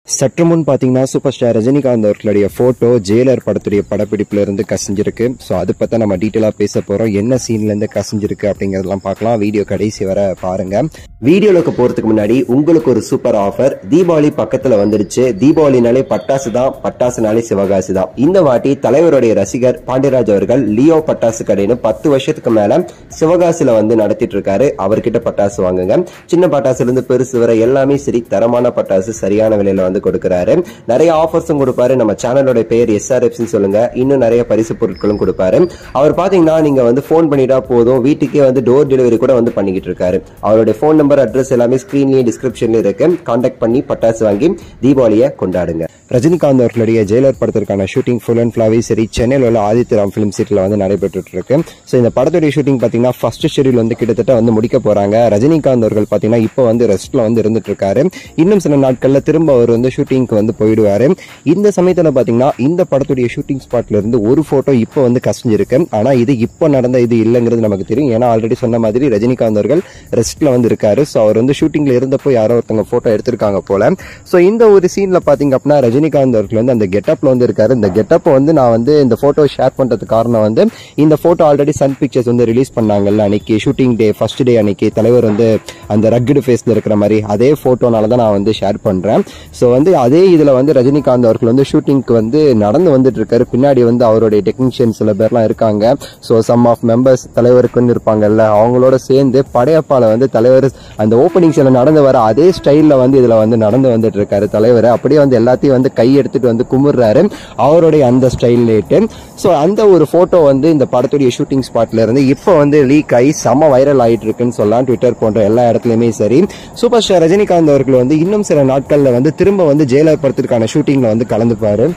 சற்று முன் பார்த்தீங்கன்னா சூப்பர் ஸ்டார் ரஜினிகாந்த் அவர்களுடைய போட்டோ ஜெயிலர் படத்துடைய படப்பிடிப்புல இருந்து கசிஞ்சிருக்கு ஸோ அது பற்றி நம்ம டீட்டெயிலாக பேச போகிறோம் என்ன சீன்ல இருந்து கசிஞ்சிருக்கு அப்படிங்கிறதெல்லாம் பார்க்கலாம் வீடியோ கடைசி வர பாருங்க வீடியோலுக்கு போகிறதுக்கு முன்னாடி உங்களுக்கு ஒரு சூப்பர் ஆஃபர் தீபாவளி பக்கத்தில் வந்துடுச்சு தீபாவளினாலே பட்டாசு தான் பட்டாசுனாலே சிவகாசி தான் இந்த வாட்டி தலைவருடைய ரசிகர் பாண்டியராஜ் அவர்கள் லியோ பட்டாசு கடைன்னு பத்து வருஷத்துக்கு மேல சிவகாசியில வந்து நடத்திட்டு இருக்காரு அவர்கிட்ட பட்டாசு வாங்குங்க சின்ன பட்டாசுல இருந்து பெருசு வரை எல்லாமே சரி தரமான பட்டாசு சரியான விலையில வந்து கொடுக்கறாரு நிறைய ஆஃபர்ஸும் கொடுப்பாரு நம்ம சேனலோட பேர் எஸ்ஆர்எஃப்னு சொல்லுங்க இன்னும் நிறைய பரிசு பொருட்களும் கொடுப்பாரு அவர் பாத்தீங்கன்னா நீங்க வந்து ஃபோன் பண்ணிட்டா போதும் வீட்டுக்கே வந்து டோர் டெலிவரி கூட வந்து பண்ணிக்கிட்டு இருக்காரு அவருடைய ஃபோன் நம்பர் அட்ரஸ் எல்லாமே ஸ்கிரீன்லயும் டிஸ்கிரிப்ஷன்லயும் இருக்கு கான்டாக்ட் பண்ணி பட்டாசு வாங்கி தீபாவளியை கொண்டாடுங்க ரஜினிகாந்த் அவர்களுடைய ஜெயிலர் படத்திற்கான ஷூட்டிங் ஃபுல் அண்ட் ஃபுல்லாவே சரி சென்னையில் உள்ள ஆதித்யராம் ஃபிலிம் சிட்டில வந்து நடைபெற்று இருக்கு ஸோ இந்த படத்துடைய ஷூட்டிங் பார்த்தீங்கன்னா ஃபர்ஸ்ட் ஷெடியூல் வந்து கிட்டத்தட்ட வந்து முடிக்க போறாங்க ரஜினிகாந்த் அவர்கள் பார்த்தீங்கன்னா இப்போ வந்து ரெஸ்ட்ல வந்து இருந்துட்டு இருக்காரு இன்னும் சில நாட்கள்ல திரும்ப அவர் வந்து ஷூட்டிங்க்கு வந்து போயிடுவாரு இந்த சமயத்தில் பார்த்தீங்கன்னா இந்த படத்துடைய ஷூட்டிங் ஸ்பாட்ல இருந்து ஒரு போட்டோ இப்போ வந்து கசிஞ்சிருக்கு ஆனா இது இப்போ நடந்த இது இல்லைங்கிறது நமக்கு தெரியும் ஏன்னா ஆல்ரெடி சொன்ன மாதிரி ரஜினிகாந்த் அவர்கள் ரெஸ்ட்ல வந்து இருக்காரு ஸோ அவர் வந்து ஷூட்டிங்ல இருந்தப்போ யாரோ ஒருத்தவங்க போட்டோ எடுத்திருக்காங்க போல ஸோ இந்த ஒரு சீன்ல பாத்தீங்க அப்படின்னா ரஜினிகாந்த் அவர்கள் வந்து அந்த கெட்டப்ல வந்து இருக்காரு இந்த கெட்டப்பை வந்து நான் வந்து இந்த போட்டோ ஷேர் பண்றதுக்கு காரணம் வந்து இந்த போட்டோ ஆல்ரெடி சன் பிக்சர்ஸ் வந்து ரிலீஸ் பண்ணாங்கல்ல அன்னைக்கு ஷூட்டிங் டே ஃபர்ஸ்ட் டே அன்னைக்கு தலைவர் வந்து அந்த ரக்குடு ஃபேஸ்ல இருக்கிற மாதிரி அதே போட்டோனால தான் நான் வந்து ஷேர் பண்றேன் ஸோ வந்து அதே இதுல வந்து ரஜினிகாந்த் அவர்கள் வந்து ஷூட்டிங்க்கு வந்து நடந்து வந்துட்டு இருக்காரு பின்னாடி வந்து அவருடைய டெக்னீஷியன் சில பேர்லாம் இருக்காங்க ஸோ சம் ஆஃப் மெம்பர்ஸ் தலைவருக்குன்னு இருப்பாங்கல்ல அவங்களோட சேர்ந்து படையப்பால வந்து தலைவர் அந்த ஓப்பனிங் சில நடந்து வர அதே ஸ்டைல்ல வந்து இதுல வந்து நடந்து வந்துட்டு இருக்காரு தலைவர் அப்படியே வந்து எல்லாத்தையும் வந்து கை எடுத்துட்டு வந்து கும்பிடுறாரு அவருடைய அந்த ஸ்டைல்லேட்டு ஸோ அந்த ஒரு போட்டோ வந்து இந்த படத்துடைய ஷூட்டிங் ஸ்பாட்ல இருந்து இப்போ வந்து லீக் ஆகி செம வைரல் ஆயிட்டு இருக்குன்னு சொல்லலாம் ட்விட்டர் போன்ற எல்லா இடத்துலயுமே சரி சூப்பர் ஸ்டார் ரஜினிகாந்த் அவர்கள் வந்து இன்னும் சில நாட்கள்ல வந்து திரும்ப வந்து ஜெயலலிதா படத்திற்கான ஷூட்டிங்ல வந்து கலந்துப்பாரு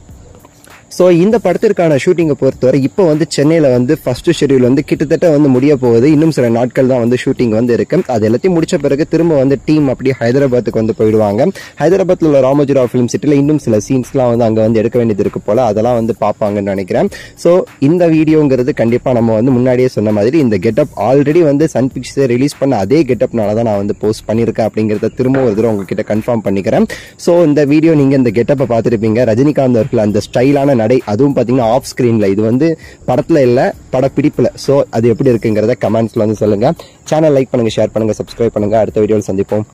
ஸோ இந்த படத்திற்கான ஷூட்டிங்கை பொறுத்தவரை இப்போ வந்து சென்னையில் வந்து ஃபர்ஸ்ட் ஷெடியூல் வந்து கிட்டத்தட்ட வந்து முடிய போகுது இன்னும் சில நாட்கள் தான் வந்து ஷூட்டிங் வந்து இருக்கு அது எல்லாத்தையும் முடிச்ச பிறகு திரும்ப வந்து டீம் அப்படியே ஹைதராபாத்துக்கு வந்து போயிடுவாங்க ஹைதராபாத்தில் உள்ள ராமோஜிரா ஃபிலிம் சிட்டியில் இன்னும் சில சீன்ஸ்லாம் வந்து அங்கே வந்து எடுக்க வேண்டியது இருக்கு போல அதெல்லாம் வந்து பார்ப்பாங்கன்னு நினைக்கிறேன் ஸோ இந்த வீடியோங்கிறது கண்டிப்பாக நம்ம வந்து முன்னாடியே சொன்ன மாதிரி இந்த கெட்டப் ஆல்ரெடி வந்து சன் பிக்சர் ரிலீஸ் பண்ண அதே கெட்டப்னால தான் நான் வந்து போஸ்ட் பண்ணியிருக்கேன் அப்படிங்கிறத திரும்ப ஒரு தடவை உங்ககிட்ட கன்ஃபார்ம் பண்ணிக்கிறேன் ஸோ இந்த வீடியோ நீங்கள் இந்த கெட்டப்பை பார்த்துருப்பீங்க ரஜினிகாந்த் அவர்கள் அந்த ஸ்டைலான நடை அதுவும் பார்த்தீங்கன்னா ஆஃப் ஸ்க்ரீனில் இது வந்து படத்தில் இல்லை படப்பிடிப்பில் ஸோ அது எப்படி இருக்குங்கிறத கமெண்ட்ஸில் வந்து சொல்லுங்கள் சேனல் லைக் பண்ணுங்கள் ஷேர் பண்ணுங்கள் சப்ஸ்கிரைப் பண்ணுங்கள் அடுத்த வீடியோவில் சந்திப்போம்